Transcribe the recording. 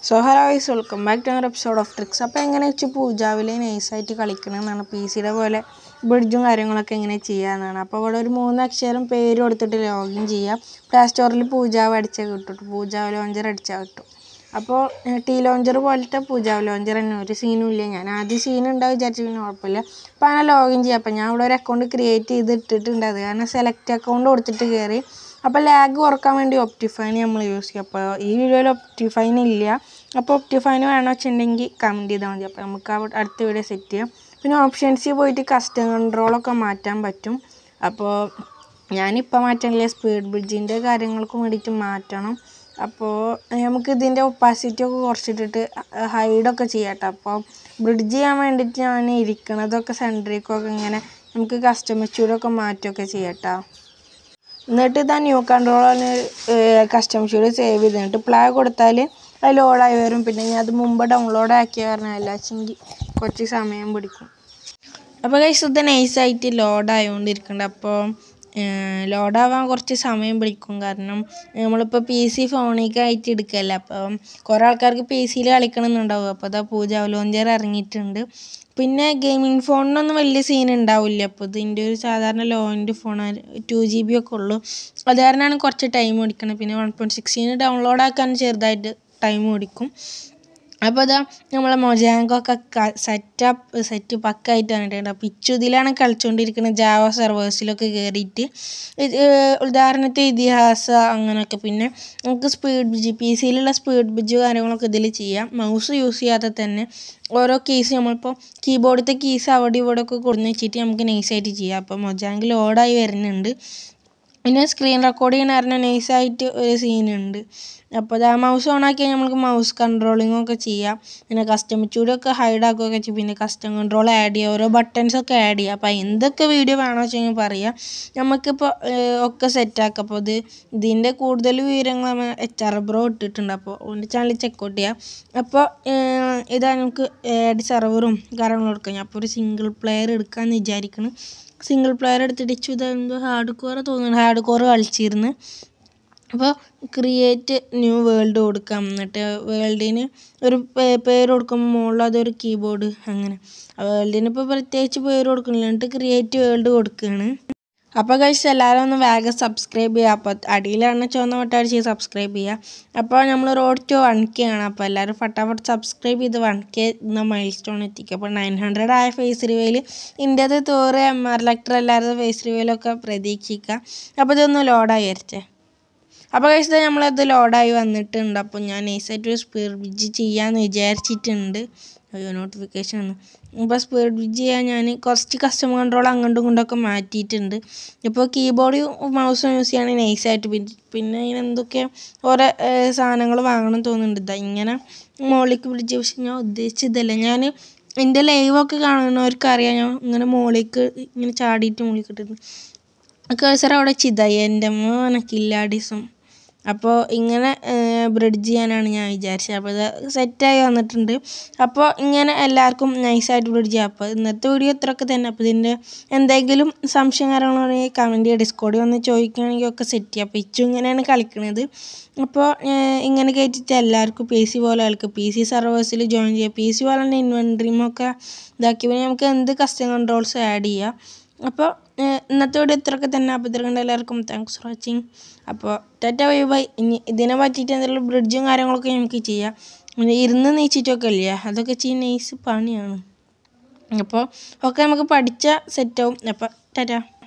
so hello guys welcome back to our episode of tricks അപ്പോൾ എങ്ങനെ വെച്ച് പൂജാവിൽ നൈസായിട്ട് കളിക്കണമെന്നാണ് പി സിയുടെ പോലെ ബ്രിഡ്ജും കാര്യങ്ങളൊക്കെ എങ്ങനെ ചെയ്യാമെന്നാണ് അപ്പോൾ ഇവിടെ ഒരു മൂന്ന് അക്ഷരം പേര് കൊടുത്തിട്ട് ലോഗിൻ ചെയ്യാം പ്ലേ സ്റ്റോറിൽ പൂജാവ് അടിച്ചാൽ കിട്ടും പൂജാവ് ലോഞ്ചർ അടിച്ചാൽ കിട്ടും അപ്പോൾ ടീ ലോഞ്ചർ പോലത്തെ പൂജാവ് ലോഞ്ചർ തന്നെ ഒരു സീനും ഇല്ല ഞാൻ ആദ്യം സീൻ ഉണ്ടാവും വിചാരിച്ചു പിന്നെ കുഴപ്പമില്ല അപ്പോൾ അങ്ങനെ ലോഗിൻ ചെയ്യാം അപ്പോൾ ഞാൻ ഇവിടെ ഒരു അക്കൗണ്ട് ക്രിയേറ്റ് ചെയ്ത് ഇട്ടിട്ടുണ്ട് അത് കാരണം സെലക്ട് അക്കൗണ്ട് കൊടുത്തിട്ട് കയറി അപ്പോൾ ലാഗ് കുറക്കാൻ വേണ്ടി ഒപ്റ്റിഫൈൻ നമ്മൾ യൂസ് ചെയ്യും അപ്പോൾ ഈ വീഡിയോയിൽ ഒപ്റ്റിഫൈൻ ഇല്ല അപ്പോൾ ഒപ്റ്റിഫൈൻ വേണമെന്ന് വെച്ചിട്ടുണ്ടെങ്കിൽ കമൻറ്റ് ചെയ്താൽ മതി അപ്പോൾ നമുക്ക് അവിടെ അടുത്ത വീഡിയോ സെറ്റ് ചെയ്യാം പിന്നെ ഓപ്ഷൻസിൽ പോയിട്ട് കസ്റ്റം കൺട്രോളൊക്കെ മാറ്റാൻ പറ്റും അപ്പോൾ ഞാനിപ്പോൾ മാറ്റാനില്ല സ്പീഡ് ബ്രിഡ്ജിൻ്റെ കാര്യങ്ങൾക്ക് വേണ്ടിയിട്ട് മാറ്റണം അപ്പോൾ നമുക്ക് ഇതിൻ്റെ ഒപ്പാസിറ്റി ഒക്കെ കുറച്ചിട്ടിട്ട് ഹൈഡൊക്കെ ചെയ്യാം കേട്ടോ അപ്പോൾ ബ്രിഡ്ജ് ചെയ്യാൻ വേണ്ടിയിട്ട് ഞാൻ ഇരിക്കണതൊക്കെ സെൻറ്ററിക്കൊക്കെ ഇങ്ങനെ നമുക്ക് കസ്റ്റമർ മാറ്റുകയൊക്കെ ചെയ്യാം കേട്ടോ എന്നിട്ട് ഇതാ ന്യൂ കൺട്രോളാണ് കസ്റ്റം ഷൂഡ് സേവ് ചെയ്തിട്ട് പ്ലേ കൊടുത്താൽ അത് ലോഡായി വരും പിന്നെ ഞാൻ അത് മുമ്പ് ഡൗൺലോഡ് ആക്കിയ കാരണം അല്ലാച്ചെങ്കിൽ കുറച്ച് സമയം പിടിക്കും അപ്പോൾ കൈസ് ഇത് നൈസായിട്ട് ലോഡായോണ്ടിരിക്കുന്നുണ്ട് അപ്പോൾ ലോഡാവാൻ കുറച്ച് സമയം പിടിക്കും കാരണം നമ്മളിപ്പോൾ പി സി ഫോണിലേക്ക് ആയിട്ട് എടുക്കല്ല അപ്പം കുറേ ആൾക്കാർക്ക് പി സിയിൽ കളിക്കണമെന്നുണ്ടാവും അപ്പോൾ അതാ പൂജ ലോഞ്ചർ ഇറങ്ങിയിട്ടുണ്ട് പിന്നെ ഗെയിമിംഗ് ഫോണിനൊന്നും വലിയ സീൻ ഉണ്ടാവില്ല അപ്പോൾ ഇതിൻ്റെ ഒരു സാധാരണ ലോൻ്റെ ഫോണാണ് ടു ജി ബി ഒക്കെ ഉള്ളൂ അത് കാരണമാണ് കുറച്ച് ടൈം പിടിക്കുന്നത് പിന്നെ വൺ പോയിൻറ്റ് സിക്സ്റ്റീന് ഡൗൺലോഡ് ആക്കാൻ ചെറുതായിട്ട് ടൈം പിടിക്കും അപ്പോൾ ഇതാ നമ്മളെ മൊജാങ്കൊക്കെ സെറ്റപ്പ് സെറ്റ് പക്കായിട്ട് വന്നിട്ടുണ്ട് അപ്പോൾ ഇച്ചു ഇതിലാണ് കളിച്ചുകൊണ്ടിരിക്കുന്നത് ജാവ സെർവേഴ്സിലൊക്കെ കയറിയിട്ട് ഉദാഹരണത്തിന് ഇതിഹാസ അങ്ങനെയൊക്കെ പിന്നെ നമുക്ക് സ്പീഡ് ബിജ് പി സിയിലുള്ള സ്പീഡ് ബിജ് കാര്യങ്ങളൊക്കെ ഇതിൽ ചെയ്യാം മൗസ് യൂസ് ചെയ്യാതെ തന്നെ ഓരോ കീസ് നമ്മളിപ്പോൾ കീബോർഡത്തെ കീസ് അവിടെ ഇവിടെ ഒക്കെ കൊടുന്ന് വെച്ചിട്ട് നമുക്ക് നൈസായിട്ട് ചെയ്യാം അപ്പോൾ മൊജാങ്ക് ലോഡായി വരുന്നുണ്ട് പിന്നെ സ്ക്രീൻ റെക്കോർഡ് ചെയ്യുന്ന കാരണം നൈസായിട്ട് ഒരു സീനുണ്ട് അപ്പോൾ അത് ആ മൗസ് ഓൺ ആക്കിയാൽ നമുക്ക് മൗസ് കൺട്രോളിംഗ് ഒക്കെ ചെയ്യാം പിന്നെ കസ്റ്റം ചൂടൊക്കെ ഹൈഡ് ആക്കുകയൊക്കെ ചെയ്യും പിന്നെ കസ്റ്റം കൺട്രോൾ ആഡ് ചെയ്യുക ഓരോ ബട്ടൺസ് ഒക്കെ ആഡ് ചെയ്യുക അപ്പോൾ എന്തൊക്കെ വീഡിയോ വേണമെന്ന് വെച്ചെങ്കിൽ പറയാം നമുക്കിപ്പോൾ ഒക്കെ സെറ്റാക്കാം അപ്പോൾ ഇത് ഇതിൻ്റെ കൂടുതൽ വിവരങ്ങൾ നമ്മൾ എച്ച് ആർ ബ്രോ ഇട്ടിട്ടുണ്ട് അപ്പോൾ ഓൻ്റെ ചാനൽ ചെക്കൗട്ട് ചെയ്യാം അപ്പോൾ ഇതാ നമുക്ക് ആഡ് സെർവറും കാര്യങ്ങളും എടുക്കാം അപ്പോൾ ഒരു സിംഗിൾ പ്ലെയർ എടുക്കാമെന്ന് വിചാരിക്കണം സിംഗിൾ പ്ലെയർ എടുത്തിട്ട് ഇച്ചു ഇതെന്തോ ഹാർഡ് കോർ തോന്നുന്നു ഹാർഡ് കോർ കളിച്ചിരുന്ന് അപ്പോൾ ക്രിയേറ്റ് ന്യൂ വേൾഡ് കൊടുക്കാം എന്നിട്ട് വേൾഡിന് ഒരു പേര് കൊടുക്കുമ്പോൾ മുകളിൽ അതൊരു കീബോർഡ് അങ്ങനെ വേൾഡിന് ഇപ്പോൾ പ്രത്യേകിച്ച് പേര് കൊടുക്കുന്നില്ല എന്നിട്ട് ക്രിയേറ്റ് വേൾഡ് കൊടുക്കുകയാണ് അപ്പോൾ കഴിച്ച് എല്ലാവരും ഒന്ന് വേഗം സബ്സ്ക്രൈബ് ചെയ്യുക അപ്പോൾ അടിയിലാണ് ചുവന്ന വട്ടടിച്ച് സബ്സ്ക്രൈബ് ചെയ്യുക അപ്പോൾ നമ്മൾ റോഡ് ടു വൺ കെ ആണ് അപ്പോൾ എല്ലാവരും ഫട്ടാഫട്ട് സബ്സ്ക്രൈബ് ചെയ്ത് വൺ കെ എന്ന മൈൽ സ്റ്റോൺ എത്തിക്കുക അപ്പോൾ നയൻ ഹൺഡ്രഡ് ആയ ഫേസ് റിവ്യൂവിൽ ഇന്ത്യത് തോറ് എം ആർ ലെക്ടർ എല്ലാവരുടെ ഫേസ് റിവ്യൂലൊക്കെ പ്രതീക്ഷിക്കുക അപ്പോൾ ഇതൊന്ന് ലോഡായി വരച്ചേ അപ്പോൾ കഴിച്ചത് നമ്മളത് ലോഡായി വന്നിട്ടുണ്ട് അപ്പോൾ ഞാൻ നൈസായിട്ട് ഒരു സ്പീഡ് ബ്രിഡ്ജ് ചെയ്യാമെന്ന് വിചാരിച്ചിട്ടുണ്ട് അയ്യോ നോട്ടിഫിക്കേഷൻ ആണ് അപ്പോൾ സ്പീഡ് ബ്രിഡ്ജ് ചെയ്യാൻ ഞാൻ കുറച്ച് കസ്റ്റമർ കൺട്രോൾ അങ്ങോട്ടും ഇങ്ങോട്ടൊക്കെ മാറ്റിയിട്ടുണ്ട് ഇപ്പോൾ കീബോർഡ് മൗസും യൂസ് ചെയ്യുകയാണെങ്കിൽ നൈസായിട്ട് പിന്നെ അതിന് എന്തൊക്കെ ഓരോ സാധനങ്ങൾ വാങ്ങണം തോന്നുന്നുണ്ട് ഇതാ ഇങ്ങനെ മോളിലേക്ക് ബ്രിഡ്ജ് പക്ഷെ ഞാൻ ഉദ്ദേശിച്ചതല്ല ഞാൻ എൻ്റെ ലൈവൊക്കെ കാണുന്നവർക്ക് അറിയാം ഞാൻ ഇങ്ങനെ മോളിലേക്ക് ഇങ്ങനെ ചാടിയിട്ട് മോളിലേക്ക് ഇട്ടിട്ടുണ്ട് കേസർ അവിടെ ചിതായി എൻ്റെ മോനെ കില്ലാഡിസും അപ്പോൾ ഇങ്ങനെ ബ്രിഡ്ജ് ചെയ്യാനാണ് ഞാൻ വിചാരിച്ചത് അപ്പോൾ ഇത് സെറ്റായി വന്നിട്ടുണ്ട് അപ്പോൾ ഇങ്ങനെ എല്ലാവർക്കും നൈസായിട്ട് ബ്രിഡ്ജ് ചെയ്യാം അപ്പോൾ ഇന്നത്തെ വീഡിയോ ഇത്രയൊക്കെ തന്നെ അപ്പോൾ ഇതിൻ്റെ എന്തെങ്കിലും സംശയം കാര്യങ്ങളുണ്ടെങ്കിൽ കമൻറ്റ് ചെയ്യുക ഡിസ്കോഡിൽ വന്ന് ചോദിക്കുകയാണെങ്കിൽ ഒക്കെ സെറ്റ് ചെയ്യാം അപ്പോൾ ഇച്ചു ഇങ്ങനെയാണ് കളിക്കുന്നത് അപ്പോൾ ഇങ്ങനെ കയറ്റിയിട്ട് എല്ലാവർക്കും പി സി പോലെ കളിക്കും പി സി സർവേഴ്സിൽ ജോയിൻ ചെയ്യുക പി സി പോലെ തന്നെ ഇൻവെൻട്രിയുമൊക്കെ ഇതാക്കി പിന്നെ നമുക്ക് എന്ത് കസ്റ്റം കൺട്രോൾസ് ആഡ് ചെയ്യാം അപ്പോൾ ഇന്നത്തെ വീഡിയോ ഇത്രയൊക്കെ തന്നെ അപ്പോൾ ഇത്ര കണ്ട എല്ലാവർക്കും താങ്ക്സ് ഫോർ വാച്ചിങ് അപ്പോൾ ടാറ്റ ബൈ ബൈ ഇനി ഇതിനെ പറ്റിയിട്ട് എന്തെങ്കിലും ബ്രിഡ്ജും കാര്യങ്ങളൊക്കെ നമുക്ക് ചെയ്യാം പിന്നെ ഇരുന്ന് നീച്ചിട്ടൊക്കെ ഇല്ലേ അതൊക്കെ ചെയ്യാൻ നൈസ് പണിയാണ് അപ്പോൾ ഒക്കെ നമുക്ക് പഠിച്ച സെറ്റാവും അപ്പോൾ ടാറ്റ